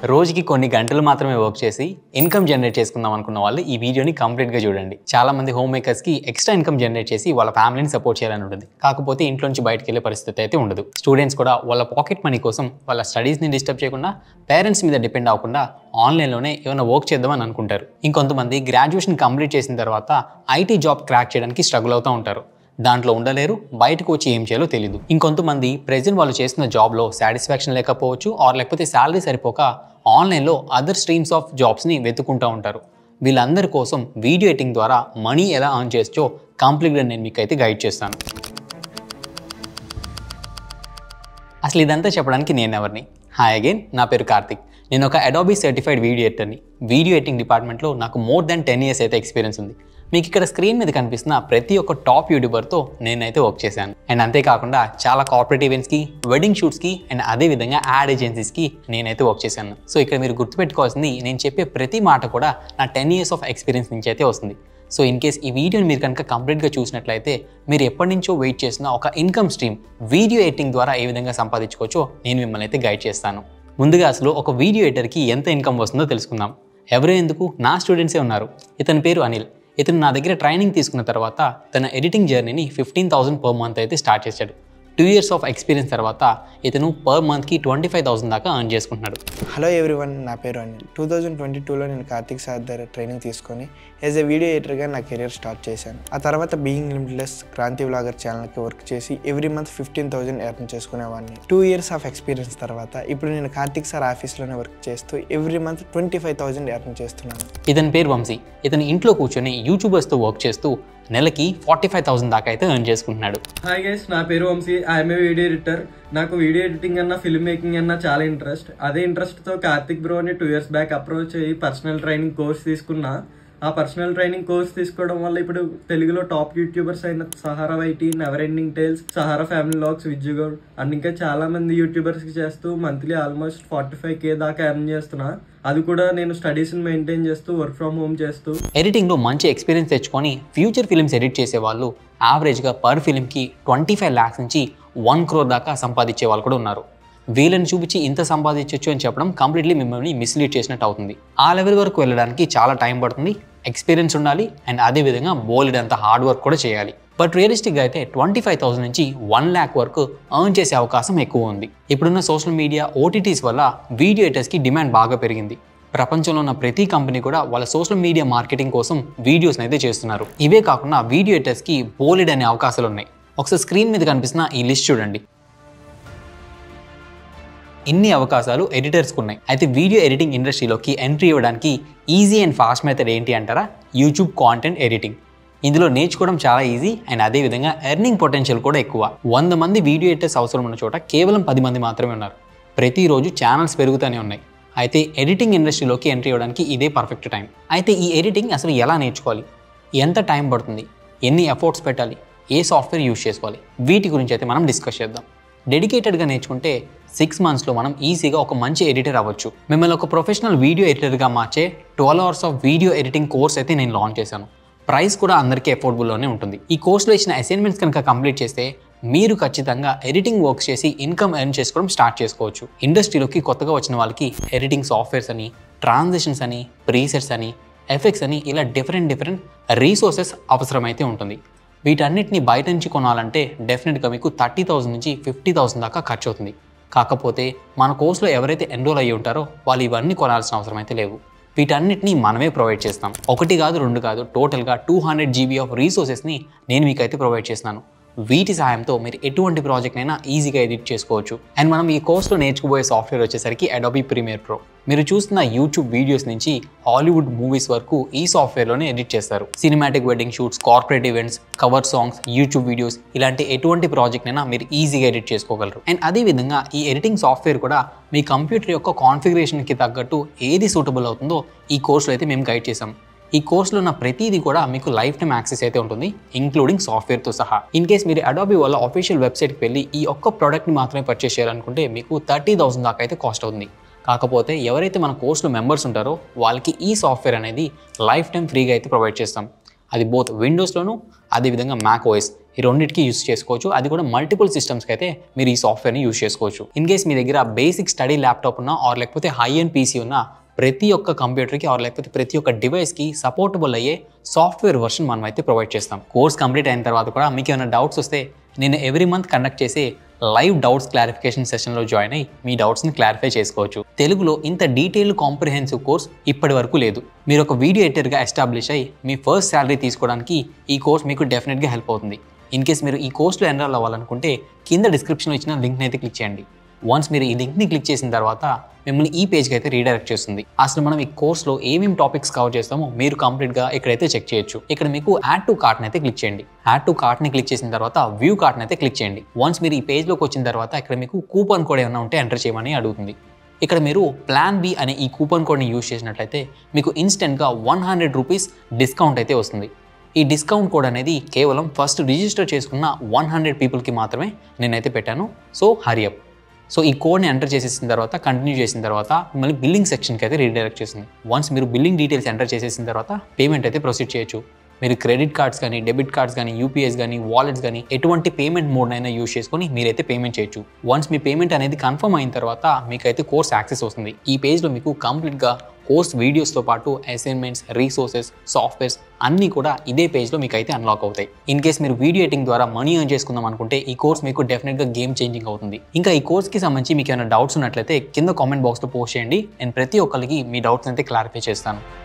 రోజుకి కొన్ని గంటలు మాత్రమే వర్క్ చేసి ఇన్కమ్ జనరేట్ చేసుకుందాం అనుకున్న వాళ్ళు ఈ వీడియోని కంప్లీట్గా చూడండి చాలా మంది హోమ్ మేకర్స్కి ఎక్స్ట్రా ఇన్కమ్ జనరేట్ చేసి వాళ్ళ ఫ్యామిలీని సపోర్ట్ చేయాలని ఉంటుంది కాకపోతే ఇంట్లో నుంచి బయటకు వెళ్ళే పరిస్థితి అయితే ఉండదు స్టూడెంట్స్ కూడా వాళ్ళ పాకెట్ మనీ కోసం వాళ్ళ స్టడీస్ని డిస్టర్బ్ చేయకుండా పేరెంట్స్ మీద డిపెండ్ అవ్వకుండా ఆన్లైన్లోనే ఏమైనా వర్క్ చేద్దామని అనుకుంటారు ఇంకొంతమంది గ్రాడ్యుయేషన్ కంప్లీట్ చేసిన తర్వాత ఐటీ జాబ్ క్రాక్ చేయడానికి స్ట్రగుల్ అవుతూ ఉంటారు దాంట్లో ఉండలేరు బయటకు వచ్చి ఏం చేయాలో తెలియదు ఇంకొంతమంది ప్రెజెంట్ వాళ్ళు చేస్తున్న జాబ్లో సాటిస్ఫాక్షన్ లేకపోవచ్చు ఆర్ లేకపోతే శాలరీ సరిపోక ఆన్లైన్లో అదర్ స్ట్రీమ్స్ ఆఫ్ జాబ్స్ని వెతుకుంటూ ఉంటారు వీళ్ళందరి కోసం వీడియో ఎడిటింగ్ ద్వారా మనీ ఎలా ఆన్ చేయొచ్చో కంప్లీట్గా నేను మీకు అయితే గైడ్ చేస్తాను అసలు ఇదంతా చెప్పడానికి నేను ఎవరిని హాయ్ అగైన్ నా పేరు కార్తిక్ నేను ఒక అడాబీ సర్టిఫైడ్ వీడియో ఎడిటర్ని వీడియో ఎడిటింగ్ డిపార్ట్మెంట్లో నాకు మోర్ దెన్ టెన్ ఇయర్స్ అయితే ఎక్స్పీరియన్స్ ఉంది మీకు ఇక్కడ స్క్రీన్ మీద కనిపిస్తున్న ప్రతి ఒక్క టాప్ యూట్యూబర్తో నేనైతే వర్క్ చేశాను అండ్ అంతేకాకుండా చాలా కార్పొరేట్ ఈవెంట్స్కి వెడ్డింగ్ షూట్స్కి అండ్ అదేవిధంగా యాడ్ ఏజెన్సీస్కి నేనైతే వర్క్ చేశాను సో ఇక్కడ మీరు గుర్తుపెట్టుకోవాల్సింది నేను చెప్పే ప్రతి మాట కూడా నా టెన్ ఇయర్స్ ఆఫ్ ఎక్స్పీరియన్స్ నుంచి అయితే వస్తుంది సో ఇన్ కేస్ ఈ వీడియోని మీరు కనుక కంప్లీట్గా చూసినట్లయితే మీరు ఎప్పటి నుంచో వెయిట్ చేసిన ఒక ఇన్కమ్ స్ట్రీమ్ వీడియో ఎడిటింగ్ ద్వారా ఏ విధంగా సంపాదించుకోవచ్చో నేను మిమ్మల్ని అయితే గైడ్ చేస్తాను ముందుగా అసలు ఒక వీడియో ఎడిటర్కి ఎంత ఇన్కమ్ వస్తుందో తెలుసుకుందాం ఎవరే ఎందుకు నా స్టూడెంట్సే ఉన్నారు ఇతని పేరు అనిల్ ఇతను నా దగ్గర ట్రైనింగ్ తీసుకున్న తర్వాత తన ఎడిటింగ్ జర్నీని ఫిఫ్టీన్ థౌసండ్ పర్ మంత్ అయితే స్టార్ట్ చేశాడు టూ ఇయర్స్ ఆఫ్ ఎక్స్పీరియన్స్ తర్వాత ఇతను పర్ మంత్కి ట్వంటీ ఫైవ్ థౌసండ్ దాకా ఎర్న్ చేసుకుంటున్నాడు హలో ఎవ్రీవన్ నా పేరు అనిల్ టూ థౌజండ్ ట్వంటీ టూలో నేను కార్తిక్ సార్ దగ్గర ట్రైనింగ్ తీసుకొని యాజ్ ఎ వీడియో ఎడిటర్గా నా కెరీర్ స్టార్ట్ చేశాను ఆ తర్వాత బీయింగ్ లిమిట్లెస్ క్రాంతి వ్లాగర్ ఛానల్కి వర్క్ చేసి every month fifteen thousand earn చేసుకునేవాడిని టూ ఇయర్స్ ఆఫ్ ఎక్స్పీరియన్స్ తర్వాత ఇప్పుడు నేను కార్తిక్ సార్ ఆఫీస్లోనే వర్క్ చేస్తూ every month twenty five thousand earn చేస్తున్నాను ఇతని పేరు వంశీ ఇతను ఇంట్లో కూర్చొని యూట్యూబర్స్తో వర్క్ చేస్తూ నెలకి ఫార్టీ ఫైవ్ థౌసండ్ దాకా అయితే ఎర్న్ చేసుకుంటున్నాడు హాయ్ గైస్ నా పేరు Vamsi I'm a video editor నాకు వీడియో ఎడిటింగ్ అన్న ఫిల్మ్ మేకింగ్ అన్న చాలా ఇంట్రెస్ట్ అదే ఇంట్రెస్ట్ తో కార్తిక్ బ్రో అని టూ ఇయర్స్ బ్యాక్ అప్రోచ్ అయ్యి పర్సనల్ ట్రైనింగ్ కోర్స్ తీసుకున్నా ఆ పర్సనల్ ట్రైనింగ్ కోర్స్ తీసుకోవడం వల్ల ఇప్పుడు తెలుగులో టాప్ యూట్యూబర్స్ అయిన Sahara YT never ending tiles Sahara family logs విజ్జుగౌడ్ and ఇంకా చాలా మంది యూట్యూబర్స్ కి చేస్తూ మంత్లీ ఆల్మోస్ట్ ఫార్టీ ఫైవ్ కే దాకా ఎర్న్ చేస్తున్నా అది కూడా నేను స్టడీస్ మెయింటైన్ చేస్తూ వర్క్ ఫ్రమ్ హోమ్ చేస్తూ ఎడిటింగ్లో మంచి ఎక్స్పీరియన్స్ తెచ్చుకొని ఫ్యూచర్ ఫిల్మ్స్ ఎడిట్ చేసే వాళ్ళు యావరేజ్గా పర్ ఫిల్మ్కి ట్వంటీ ఫైవ్ ల్యాక్స్ నుంచి వన్ క్రోర్ దాకా సంపాదించే వాళ్ళు కూడా ఉన్నారు వీళ్ళని చూపించి ఇంత సంపాదించవచ్చు అని చెప్పడం కంప్లీట్లీ మిమ్మల్ని మిస్లీడ్ చేసినట్టు అవుతుంది ఆ లెవెల్ వరకు వెళ్ళడానికి చాలా టైం పడుతుంది ఎక్స్పీరియన్స్ ఉండాలి అండ్ అదేవిధంగా బోల్డ్ అంత హార్డ్ వర్క్ కూడా చేయాలి బట్ రియలిస్టిక్గా అయితే ట్వంటీ ఫైవ్ థౌసండ్ నుంచి వన్ ల్యాక్ వరకు ఎర్న్ చేసే అవకాశం ఎక్కువ ఉంది ఇప్పుడున్న సోషల్ మీడియా ఓటీటీస్ వల్ల వీడియో ఎడిటర్స్కి డిమాండ్ బాగా పెరిగింది ప్రపంచంలో ఉన్న ప్రతి కంపెనీ కూడా వాళ్ళ సోషల్ మీడియా మార్కెటింగ్ కోసం వీడియోస్ అయితే చేస్తున్నారు ఇవే కాకుండా వీడియో ఎడిటర్స్కి బోలెడ్ అనే అవకాశాలు ఉన్నాయి ఒకసారి స్క్రీన్ మీద కనిపిస్తున్న ఈ లిస్ట్ చూడండి ఇన్ని అవకాశాలు ఎడిటర్స్కి ఉన్నాయి అయితే వీడియో ఎడిటింగ్ ఇండస్ట్రీలోకి ఎంట్రీ ఇవ్వడానికి ఈజీ అండ్ ఫాస్ట్ మెథడ్ ఏంటి అంటారా యూట్యూబ్ కాంటెంట్ ఎడిటింగ్ ఇందులో నేర్చుకోవడం చాలా ఈజీ అండ్ అదేవిధంగా ఎర్నింగ్ పొటెన్షియల్ కూడా ఎక్కువ వంద మంది వీడియో ఎడిటర్స్ అవసరం ఉన్న చోట కేవలం పది మంది మాత్రమే ఉన్నారు ప్రతిరోజు ఛానల్స్ పెరుగుతూనే ఉన్నాయి అయితే ఎడిటింగ్ ఇండస్ట్రీలోకి ఎంట్రీ ఇవ్వడానికి ఇదే పర్ఫెక్ట్ టైం అయితే ఈ ఎడిటింగ్ అసలు ఎలా నేర్చుకోవాలి ఎంత టైం పడుతుంది ఎన్ని ఎఫర్ట్స్ పెట్టాలి ఏ సాఫ్ట్వేర్ యూజ్ చేసుకోవాలి వీటి గురించి అయితే మనం డిస్కస్ చేద్దాం డెడికేటెడ్గా నేర్చుకుంటే సిక్స్ మంత్స్లో మనం ఈజీగా ఒక మంచి ఎడిటర్ అవ్వచ్చు మిమ్మల్ని ఒక ప్రొఫెషనల్ వీడియో ఎడిటర్గా మార్చే twelve hours of video editing course అయితే నేను లాంచ్ చేశాను ప్రైస్ కూడా అందరికీ అఫోర్డబుల్లోనే ఉంటుంది ఈ కోర్సులో ఇచ్చిన అసైన్మెంట్స్ కనుక కంప్లీట్ చేస్తే మీరు ఖచ్చితంగా ఎడిటింగ్ వర్క్స్ చేసి ఇన్కమ్ ఎర్న్ చేసుకోవడం స్టార్ట్ చేసుకోవచ్చు ఇండస్ట్రీలోకి కొత్తగా వచ్చిన వాళ్ళకి ఎడిటింగ్ సాఫ్ట్వేర్స్ అని ట్రాన్సిషన్స్ అని ప్రీసెట్స్ అని ఎఫెక్ట్స్ అని ఇలా డిఫరెంట్ డిఫరెంట్ రీసోర్సెస్ అవసరమైతే ఉంటుంది వీటన్నిటిని బయట నుంచి కొనాలంటే డెఫినెట్గా మీకు థర్టీ థౌసండ్ నుంచి ఫిఫ్టీ థౌసండ్ దాకా ఖర్చు అవుతుంది కాకపోతే మన కోర్సులో ఎవరైతే ఎన్రోల్ అయ్యి ఉంటారో వాళ్ళు ఇవన్నీ కొనాల్సిన అవసరం అయితే లేవు వీటన్నిటిని మనమే ప్రొవైడ్ చేస్తాం ఒకటి కాదు రెండు కాదు టోటల్గా టూ హండ్రెడ్ జీబీ ఆఫ్ రీసోర్సెస్ని నేను మీకైతే ప్రొవైడ్ చేస్తున్నాను వీటి సహాయంతో మీరు ఎటువంటి ప్రాజెక్ట్ అయినా ఈజీగా ఎడిట్ చేసుకోవచ్చు అండ్ మనం ఈ కోర్స్లో నేర్చుకోబోయే సాఫ్ట్వేర్ వచ్చేసరికి అడాబీ ప్రీమియర్ ప్రో మీరు చూస్తున్న యూట్యూబ్ వీడియోస్ నుంచి హాలీవుడ్ మూవీస్ వరకు ఈ సాఫ్ట్వేర్లోనే ఎడిట్ చేస్తారు cinematic wedding shoots corporate events cover songs YouTube videos ఇలాంటి ఎటువంటి ప్రాజెక్ట్ అయినా మీరు ఈజీగా ఎడిట్ చేసుకోగలరు అండ్ అదేవిధంగా ఈ ఎడిటింగ్ సాఫ్ట్వేర్ కూడా మీ కంప్యూటర్ యొక్క కాన్ఫిగరేషన్కి తగ్గట్టు ఏది సూటబుల్ అవుతుందో ఈ కోర్సులో అయితే మేము గైడ్ చేసాం ఈ కోర్సులో ఉన్న ప్రతిదీ కూడా మీకు లైఫ్ టైమ్ యాక్సెస్ అయితే ఉంటుంది ఇంక్లూడింగ్ సాఫ్ట్వేర్తో సహా ఇన్ కేస్ మీరు అడాబీ వాళ్ళ అఫీషియల్ వెబ్సైట్కి వెళ్ళి ఈ ఒక్క ప్రోడక్ట్ని మాత్రమే పర్చేస్ చేయాలనుకుంటే మీకు థర్టీ థౌసండ్ దాకా అయితే కాస్ట్ అవుతుంది కాకపోతే ఎవరైతే మన కోర్సులో మెంబర్స్ ఉంటారో వాళ్ళకి ఈ సాఫ్ట్వేర్ అనేది లైఫ్ టైం ఫ్రీగా అయితే ప్రొవైడ్ చేస్తాం అది బోత్ విండోస్లోను అదేవిధంగా మ్యాక్ ఓఎస్ ఈ రెండింటికి యూస్ చేసుకోవచ్చు అది కూడా మల్టిపుల్ సిస్టమ్స్కి అయితే మీరు ఈ సాఫ్ట్వేర్ని యూస్ చేసుకోవచ్చు ఇన్ కేస్ మీ దగ్గర బేసిక్ స్టడీ ల్యాప్టాప్ ఉన్నా ఆర్ లేకపోతే హై అండ్ పీసీ ఉన్నా ప్రతి ఒక్క కంప్యూటర్కి ఆర్ లేకపోతే ప్రతి ఒక్క డివైస్కి సపోర్టబుల్ అయ్యే సాఫ్ట్వేర్ వర్షన్ మనం అయితే ప్రొవైడ్ చేస్తాం కోర్స్ కంప్లీట్ అయిన తర్వాత కూడా మీకు ఏమైనా డౌట్స్ వస్తే నేను ఎవ్రీ మంత్ కండక్ట్ చేసే లైవ్ డౌట్స్ క్లారిఫికేషన్ సెషన్లో జాయిన్ అయ్యి మీ డౌట్స్ని క్లారిఫై చేసుకోవచ్చు తెలుగులో ఇంత డీటెయిల్ కాంప్రిహెన్సివ్ కోర్స్ ఇప్పటి వరకు లేదు మీరు ఒక వీడియో ఎడిటర్గా ఎస్టాబ్లిష్ అయ్యి మీ ఫస్ట్ శాలరీ తీసుకోవడానికి ఈ కోర్స్ మీకు డెఫినెట్గా హెల్ప్ అవుతుంది ఇన్ కేస్ మీరు ఈ కోర్స్లో ఎన్రోల్ అవ్వాలనుకుంటే కింద డిస్క్రిప్షన్లో ఇచ్చిన లింక్ని అయితే క్లిక్ చేయండి వన్స్ మీరు ఈ లింక్ని క్లిక్ చేసిన తర్వాత మిమ్మల్ని ఈ పేజ్కి అయితే రీడైరెక్ట్ చేస్తుంది అసలు మనం ఈ కోర్స్లో ఏమేమి టాపిక్స్ కవర్ చేస్తామో మీరు కంప్లీట్గా ఇక్కడైతే చెక్ చేయొచ్చు ఇక్కడ మీకు యాడ్ టు కార్ట్ని అయితే క్లిక్ చేయండి యాడ్ టు కార్ట్ని క్లిక్ చేసిన తర్వాత వ్యూ కార్ట్ని అయితే క్లిక్ చేయండి వన్స్ మీరు ఈ పేజ్లోకి వచ్చిన తర్వాత ఇక్కడ మీకు కూపన్ కోడ్ ఏమైనా ఉంటే ఎంటర్ చేయమని అడుగుతుంది ఇక్కడ మీరు ప్లాన్ బి అనే ఈ కూపన్ కోడ్ని యూజ్ చేసినట్లయితే మీకు ఇన్స్టెంట్గా వన్ హండ్రెడ్ రూపీస్ డిస్కౌంట్ అయితే వస్తుంది ఈ డిస్కౌంట్ కోడ్ అనేది కేవలం ఫస్ట్ రిజిస్టర్ చేసుకున్న వన్ హండ్రెడ్ పీపుల్కి మాత్రమే నేనైతే పెట్టాను సో హరియప్ సో ఈ కోడ్ని ఎంటర్ చేసేసిన తర్వాత కంటిన్యూ చేసిన తర్వాత మిమ్మల్ని బిల్లింగ్ సెక్షన్కి అయితే రీడైరెక్ట్ చేస్తుంది వన్స్ మీరు బిల్లింగ్ డీటెయిల్స్ ఎంటర్ చేసేసిన తర్వాత పేమెంట్ అయితే ప్రొసీడ్ చేయొచ్చు మీరు క్రెడిట్ కార్డ్స్ కానీ డెబిట్ కార్డ్స్ కానీ యూపీఎస్ కానీ వాలెట్స్ కానీ ఎటువంటి పేమెంట్ మోడ్ అయినా యూస్ చేసుకొని మీరైతే పేమెంట్ చేయొచ్చు వన్స్ మీ పేమెంట్ అనేది కన్ఫర్మ్ అయిన తర్వాత మీకైతే కోర్స్ యాక్సెస్ వస్తుంది ఈ పేజ్లో మీకు కంప్లీట్గా కోర్స్ వీడియోస్తో పాటు అసైన్మెంట్స్ రీసోర్సెస్ సాఫ్ట్వేర్స్ అన్నీ కూడా ఇదే పేజ్లో మీకు అయితే అన్లాక్ అవుతాయి ఇన్ కేస్ మీరు వీడియో ఎడిటింగ్ ద్వారా మనీ ఎర్న్ చేసుకుందాం అనుకుంటే ఈ కోర్స్ మీకు డెఫినెట్గా గేమ్ చేంజింగ్ అవుతుంది ఇంకా ఈ కోర్స్కి సంబంధించి మీకు ఏమైనా డౌట్స్ ఉన్నట్లయితే కింద కామెంట్ బాక్స్లో పోస్ట్ చేయండి నేను ప్రతి ఒక్కరికి మీ డౌట్స్ అయితే క్లారిఫై చేస్తాను